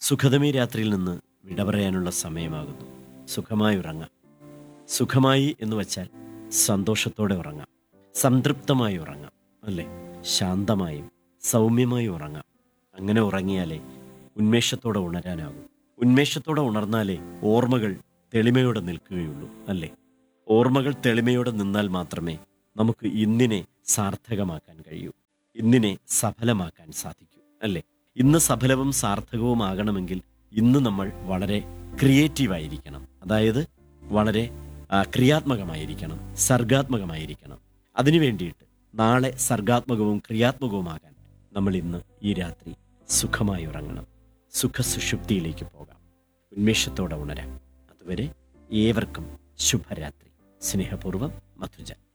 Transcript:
സുഖതമേ രാത്രിയിൽ നിന്ന് വിട പറയാനുള്ള സമയമാകുന്നു സുഖമായി ഉറങ്ങാം സുഖമായി എന്ന് വച്ചാൽ സന്തോഷത്തോടെ ഉറങ്ങാം സംതൃപ്തമായി ഉറങ്ങാം അല്ലേ ശാന്തമായും സൗമ്യമായും ഉറങ്ങാം അങ്ങനെ ഉറങ്ങിയാലേ ഉന്മേഷത്തോടെ ഉണരാനാകും ഉന്മേഷത്തോടെ ഉണർന്നാലേ ഓർമ്മകൾ തെളിമയോടെ നിൽക്കുകയുള്ളൂ അല്ലേ ഓർമ്മകൾ തെളിമയോടെ നിന്നാൽ മാത്രമേ നമുക്ക് ഇന്നിനെ സാർത്ഥകമാക്കാൻ കഴിയൂ ഇന്നിനെ സഫലമാക്കാൻ സാധിക്കൂ അല്ലേ ഇന്ന് സഫലവും സാർത്ഥകവുമാകണമെങ്കിൽ ഇന്ന് നമ്മൾ വളരെ ക്രിയേറ്റീവായിരിക്കണം അതായത് വളരെ ആ, ക്രിയാത്മകമായിരിക്കണം സർഗാത്മകമായിരിക്കണം അതിനു വേണ്ടിയിട്ട് നാളെ സർഗാത്മകവും ക്രിയാത്മകവുമാകാൻ നമ്മൾ ഇന്ന് ഈ രാത്രി സുഖമായി ഉറങ്ങണം സുഖസുഷുപ്തിയിലേക്ക് പോകാം ഉന്മേഷത്തോടെ ഉണരാം അതുവരെ ഏവർക്കും ശുഭരാത്രി സ്നേഹപൂർവ്വം മധുജൻ